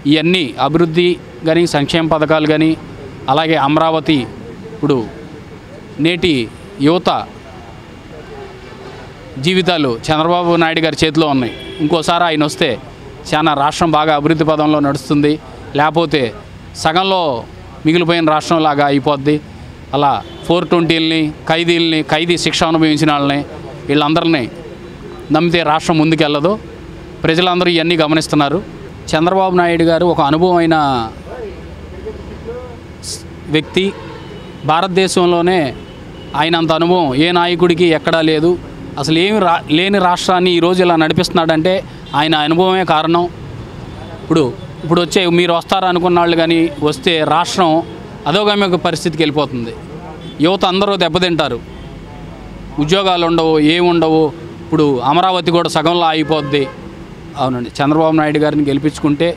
ఇవన్నీ అభివృద్ధి కానీ సంక్షేమ పథకాలు కానీ అలాగే అమరావతి ఇప్పుడు నేటి యువత జీవితాలు చంద్రబాబు నాయుడు గారి చేతిలో ఉన్నాయి ఇంకోసారి ఆయన వస్తే చాలా రాష్ట్రం బాగా అభివృద్ధి పదంలో నడుస్తుంది లేకపోతే సగంలో మిగిలిపోయిన రాష్ట్రం లాగా అయిపోద్ది అలా ఫోర్ ట్వంటీలని ఖైదీలని ఖైదీ శిక్ష అనుభవించిన వాళ్ళని వీళ్ళందరినీ నమ్మితే రాష్ట్రం ముందుకెళ్ళదు ప్రజలందరూ ఇవన్నీ గమనిస్తున్నారు చంద్రబాబు నాయుడు గారు ఒక అనుభవమైన స్- వ్యక్తి భారతదేశంలోనే ఆయన అంత అనుభవం ఏ నాయకుడికి ఎక్కడా లేదు అసలు ఏమి రా లేని రాష్ట్రాన్ని ఈరోజు ఇలా నడిపిస్తున్నాడంటే ఆయన అనుభవమే కారణం ఇప్పుడు ఇప్పుడు వచ్చే మీరు వస్తారనుకున్న వాళ్ళు కానీ వస్తే రాష్ట్రం అధోగమ్య పరిస్థితికి వెళ్ళిపోతుంది యువత అందరూ దెబ్బతింటారు ఉద్యోగాలు ఉండవు ఏమి ఉండవు ఇప్పుడు అమరావతి కూడా సగంలో ఆగిపోద్ది అవునండి చంద్రబాబు నాయుడు గారిని గెలిపించుకుంటే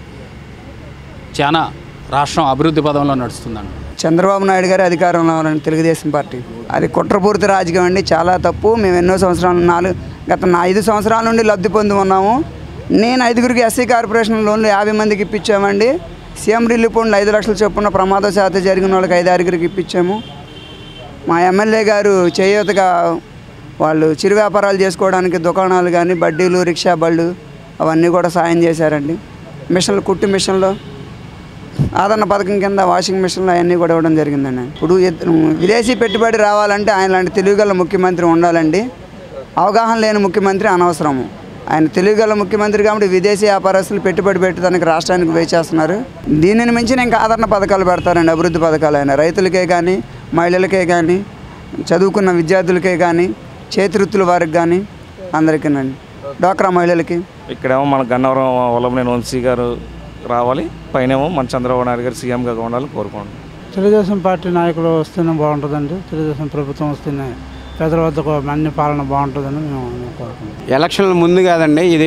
చాలా రాష్ట్రం అభివృద్ధి పదంలో నడుస్తుందండి చంద్రబాబు నాయుడు గారి అధికారంలో ఉన్నారండి తెలుగుదేశం పార్టీ అది కుట్రపూరిత రాజకీయం అండి చాలా తప్పు మేము ఎన్నో సంవత్సరాలు నాలుగు గత నా ఐదు సంవత్సరాల నుండి లబ్ధి పొంది ఉన్నాము నేను ఐదుగురికి ఎస్సీ కార్పొరేషన్ లోన్లు యాభై మందికి ఇప్పించామండి సీఎం రిలీఫ్ ఫండ్ ఐదు లక్షలు చొప్పున ప్రమాదశాత జరిగిన వాళ్ళకి ఐదు ఆరుగురికి ఇప్పించాము మా ఎమ్మెల్యే గారు చేయూతగా వాళ్ళు చిరు వ్యాపారాలు చేసుకోవడానికి దుకాణాలు కానీ బడ్డీలు రిక్షా బళ్ళు అవన్నీ కూడా సాయం చేశారండి మిషన్లు కుట్టు మిషన్లు ఆదరణ పథకం కింద వాషింగ్ మిషన్లు అవన్నీ కూడా ఇవ్వడం జరిగిందండి ఇప్పుడు ఇద్ద- విదేశీ పెట్టుబడి రావాలంటే ఆయన లాంటి తెలివిగల ముఖ్యమంత్రి ఉండాలండి అవగాహన లేని ముఖ్యమంత్రి అనవసరము ఆయన తెలివిగల ముఖ్యమంత్రి కాబట్టి విదేశీ వ్యాపారస్తులు పెట్టుబడి పెట్టడానికి రాష్ట్రానికి వేచేస్తున్నారు దీనిని మించి ఇంకా ఆదరణ పథకాలు పెడతారండి అభివృద్ధి పథకాలు అయినా రైతులకే కానీ మహిళలకే కానీ చదువుకున్న విద్యార్థులకే కానీ చేతివృత్తుల వారికి కానీ అందరికీనండి డ్వాక్రా మహిళలకి ఇక్కడేమో మన గన్నవరం వల్లభనేని వంశీ గారు రావాలి పైనేమో మన చంద్రబాబు నాయుడు గారు సీఎంగా ఉండాలని కోరుకోండి తెలుగుదేశం పార్టీ నాయకులు వస్తేనే బాగుంటుందండి తెలుగుదేశం ప్రభుత్వం వస్తేనే ప్రజల వద్దకు అన్ని పాలన బాగుంటుందని మేము మేము కోరుకుంటున్నాం ఎలక్షన్ల ముందు కాదండి ఇది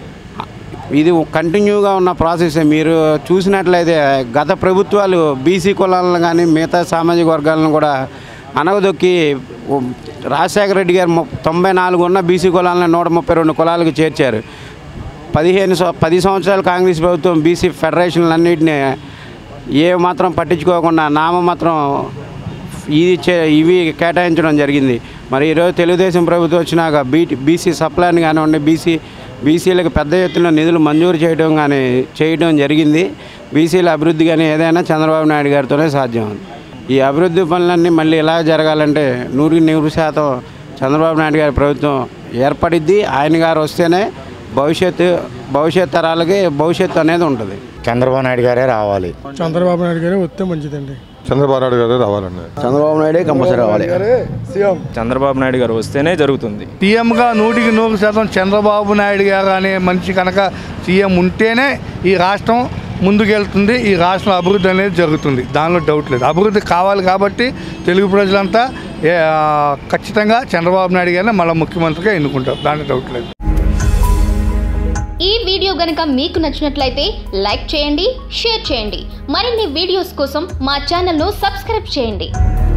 ఇది కంటిన్యూగా ఉన్న ప్రాసెస్ మీరు చూసినట్లయితే గత ప్రభుత్వాలు బీసీ కులాలను కానీ మిగతా సామాజిక వర్గాలను కూడా అనగదొక్కి ఓ రాజశేఖర రెడ్డి గారు ము- తొంభై నాలుగు ఉన్న బీసీ కులాలను నూట ముప్పై రెండు కులాలకు చేర్చారు పదిహేను సం- పది సంవత్సరాలు కాంగ్రెస్ ప్రభుత్వం బీసీ ఫెడరేషన్లన్నింటినీ ఏ మాత్రం పట్టించుకోకుండా నామమాత్రం ఇది చే ఇవి కేటాయించడం జరిగింది మరి ఈరోజు తెలుగుదేశం ప్రభుత్వం వచ్చినాక బీ బీసీ సప్లైని కానివ్వండి బీసీ బీసీలకు పెద్ద ఎత్తున నిధులు మంజూరు చేయడం కానీ చేయడం జరిగింది బీసీల అభివృద్ధి కానీ ఏదైనా చంద్రబాబు నాయుడు గారితోనే సాధ్యం ఈ అభివృద్ధి పనులన్నీ మళ్ళీ ఇలా జరగాలంటే నూరు నూరు శాతం చంద్రబాబు నాయుడు గారి ప్రభుత్వం ఏర్పడిద్ది ఆయన గారు వస్తేనే భవిష్యత్తు భవిష్యత్ తరాలకి భవిష్యత్తు అనేది ఉంటుంది చంద్రబాబు నాయుడు గారే రావాలి చంద్రబాబు నాయుడు గారే వస్తే మంచిదండి చంద్రబాబు నాయుడు గారు రావాలండి చంద్రబాబు నాయుడే కంపల్సరీ రావాలి చంద్రబాబు నాయుడు గారు వస్తేనే జరుగుతుంది సీఎంగా నూటికి నూరు శాతం చంద్రబాబు నాయుడు గారు అనే మనిషి కనుక సీఎం ఉంటేనే ఈ రాష్ట్రం ముందుకెళ్తుంది ఈ రాష్ట్రం అభివృద్ధి అనేది జరుగుతుంది దానిలో డౌట్ లేదు అభివృద్ధి కావాలి కాబట్టి తెలుగు ప్రజలంతా ఏ, ఆ, ఖచ్చితంగా చంద్రబాబు నాయుడు గారిని మళ్ళీ ముఖ్యమంత్రిగా ఎన్నుకుంటారు దాంట్లో డౌట్ లేదు ఈ వీడియో గనక మీకు నచ్చినట్లయితే లైక్ చేయండి షేర్ చేయండి మరిన్ని వీడియోస్ కోసం మా ఛానల్ను సబ్స్క్రైబ్ చేయండి